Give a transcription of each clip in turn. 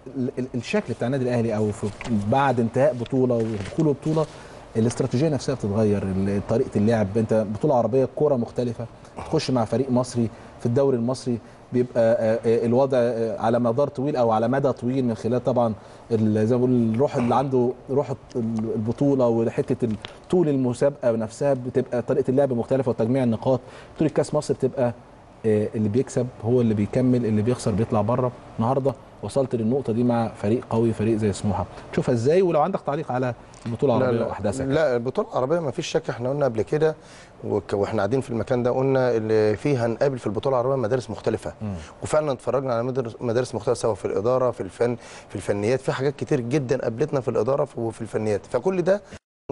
ال- ال- الشكل بتاع النادي الاهلي او في بعد انتهاء بطوله ودخول بطوله الاستراتيجيه نفسها بتتغير ال- طريقه اللعب انت بطوله عربيه كوره مختلفه تخش مع فريق مصري في الدوري المصري بيبقى آه، آه، الوضع آه، على مدار طويل او على مدى طويل من خلال طبعا ال- زي ما بقول الروح اللي عنده روح ال- البطوله وحته ال- طول المسابقه نفسها بتبقى طريقه اللعب مختلفه وتجميع النقاط طول كاس مصر بتبقى آه، اللي بيكسب هو اللي بيكمل اللي بيخسر بيطلع بره النهارده وصلت للنقطه دي مع فريق قوي فريق زي سموحه تشوفها ازاي ولو عندك تعليق على البطوله لا العربيه لا, واحداثها لا البطوله العربيه ما فيش شك احنا قلنا قبل كده وك- واحنا قاعدين في المكان ده قلنا اللي فيه هنقابل في البطوله العربيه مدارس مختلفه وفعلا اتفرجنا على مدارس- مدارس مختلفه سواء في الاداره في الفن في الفنيات في حاجات كتير جدا قابلتنا في الاداره وفي الفنيات فكل ده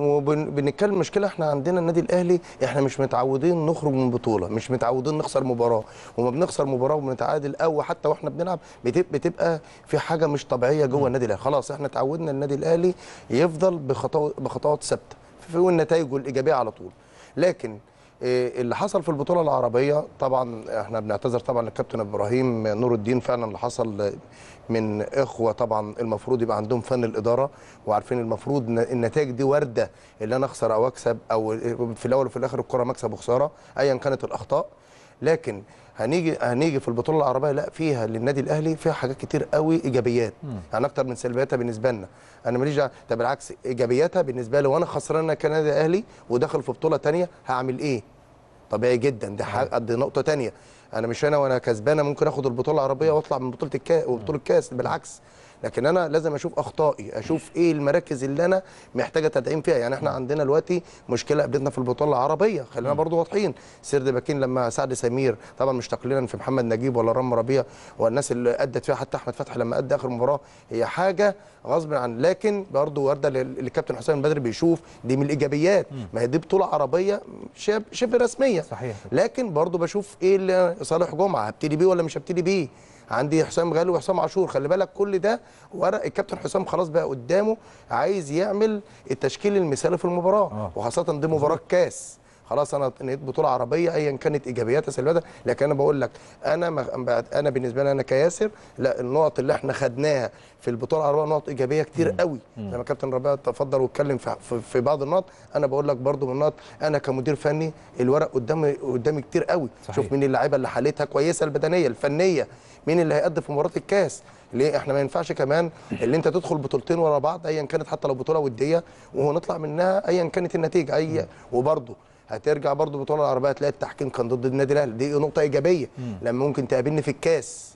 وبنتكلم مشكله احنا عندنا النادي الاهلي احنا مش متعودين نخرج من بطوله مش متعودين نخسر مباراه وما بنخسر مباراه وبنتعادل او حتى واحنا بنلعب بتب- بتبقى في حاجه مش طبيعيه جوه النادي الاهلي خلاص احنا اتعودنا النادي الاهلي يفضل بخطوات بخطوات ثابته في والنتائج الايجابيه على طول لكن إيه اللي حصل في البطوله العربيه طبعا احنا بنعتذر طبعا للكابتن ابراهيم نور الدين فعلا اللي حصل من اخوه طبعا المفروض يبقى عندهم فن الاداره وعارفين المفروض إن النتائج دي وارده اللي انا اخسر او اكسب او في الاول وفي الاخر الكره مكسب وخساره ايا كانت الاخطاء لكن هنيجي هنيجي في البطوله العربيه لا فيها للنادي الاهلي فيها حاجات كتير قوي ايجابيات يعني اكتر من سلبياتها بالنسبه لنا انا ماليش دعوة- ده بالعكس ايجابياتها بالنسبه لي وانا خسران أنا كنادي اهلي وداخل في بطوله تانية هعمل ايه طبيعي جدا دي حاجه دي نقطه تانية انا مش انا وانا كسبانه ممكن اخد البطوله العربيه واطلع من بطوله الكاس وبطوله الكاس بالعكس لكن انا لازم اشوف اخطائي اشوف ايه المراكز اللي انا محتاجه تدعيم فيها يعني احنا عندنا دلوقتي مشكله قابلتنا في البطوله العربيه خلينا برضو واضحين سيرد باكين لما سعد سمير طبعا مش تقليلا في محمد نجيب ولا رام ربيع والناس اللي ادت فيها حتى احمد فتحي لما ادى اخر مباراه هي حاجه غصب عن لكن برضو وارده للكابتن حسام البدري بيشوف دي من الايجابيات ما هي دي بطوله عربيه شبه شبه رسميه صحيح. لكن برضو بشوف ايه اللي صالح جمعه هبتدي بيه ولا مش هبتدي بيه عندي حسام غالي وحسام عاشور خلي بالك كل ده ورق الكابتن حسام خلاص بقى قدامه عايز يعمل التشكيل المثالي في المباراه آه. وخاصه دي مباراه كاس خلاص انا نهيت بطوله عربيه ايا كانت ايجابياتها سلبياتها لكن انا بقول لك انا ما انا بالنسبه لي انا كياسر لا النقط اللي احنا خدناها في البطوله العربيه نقط ايجابيه كتير قوي لما كابتن ربيع تفضل واتكلم في, في, في بعض النقط انا بقول لك برضو من النقط انا كمدير فني الورق قدامي قدامي كتير قوي صحيح. شوف مين اللعيبه اللي حالتها كويسه البدنيه الفنيه مين اللي هيقدم في مباراه الكاس ليه احنا ما ينفعش كمان اللي انت تدخل بطولتين ورا بعض ايا كانت حتى لو بطوله وديه ونطلع منها ايا كانت النتيجه اي وبرضه هترجع برضه البطوله العربيه هتلاقي التحكيم كان ضد النادي الاهلي دي نقطه ايجابيه لما ممكن تقابلني في الكاس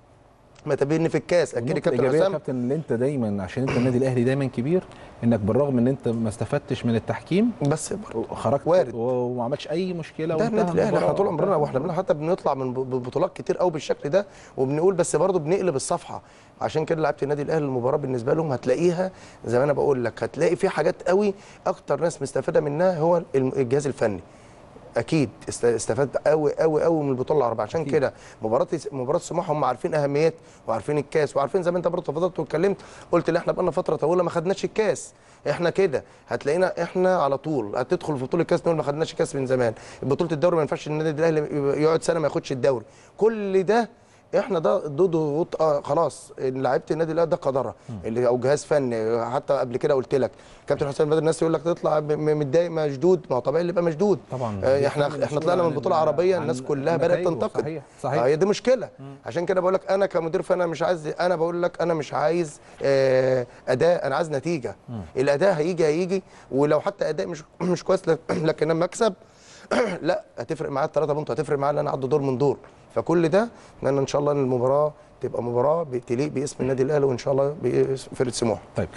ما تقابلني في الكاس اكيد النقطة كابتن الإيجابية يا حسام كابتن اللي انت دايما عشان انت النادي الاهلي دايما كبير انك بالرغم ان انت ما استفدتش من التحكيم بس برضه خرجت وارد. وما عملتش اي مشكله ده وانتهى النادي الاهلي المباراة. احنا طول عمرنا واحنا بنلعب حتى بنطلع من ب- ببطولات كتير قوي بالشكل ده وبنقول بس برضه بنقلب الصفحه عشان كده لعيبه النادي الاهلي المباراه بالنسبه لهم هتلاقيها زي ما انا بقول لك هتلاقي في حاجات قوي اكتر ناس مستفاده منها هو الم- الجهاز الفني اكيد است- استفاد قوي قوي قوي من البطوله العربيه عشان أكيد. كده مباراه مباراه سموحه هم عارفين اهميات وعارفين الكاس وعارفين زي ما انت برضه تفضلت واتكلمت قلت ان احنا بقالنا فتره طويله ما خدناش الكاس احنا كده هتلاقينا احنا على طول هتدخل في بطوله الكاس نقول ما خدناش الكاس من زمان بطوله الدوري ما ينفعش النادي الاهلي يقعد سنه ما ياخدش الدوري كل ده احنا ده ضد ضغوط آه خلاص لعيبه النادي الاهلي ده قدرها اللي او جهاز فني حتى قبل كده قلت لك كابتن حسام بدر الناس يقول لك تطلع م- م- متضايق مشدود ما هو طبيعي اللي يبقى مشدود طبعا. آه احنا بيفهم احنا المسؤول طلعنا من عن بطوله ال- عربيه عن الناس كلها بدات نتائجه. تنتقد صحيح، صحيح. آه هي دي مشكله عشان كده بقول لك انا كمدير فني أنا مش عايز انا بقول لك انا مش عايز آه اداء انا عايز نتيجه الاداء هيجي هيجي ولو حتى اداء مش مش كويس لك- لكن لما اكسب لا هتفرق معايا الثلاثه بونت هتفرق معايا ان انا اعدي دور من دور فكل ده اتمنى ان شاء الله ان المباراه تبقى مباراه تليق باسم النادي الاهلي وان شاء الله بفرقه سموحه طيب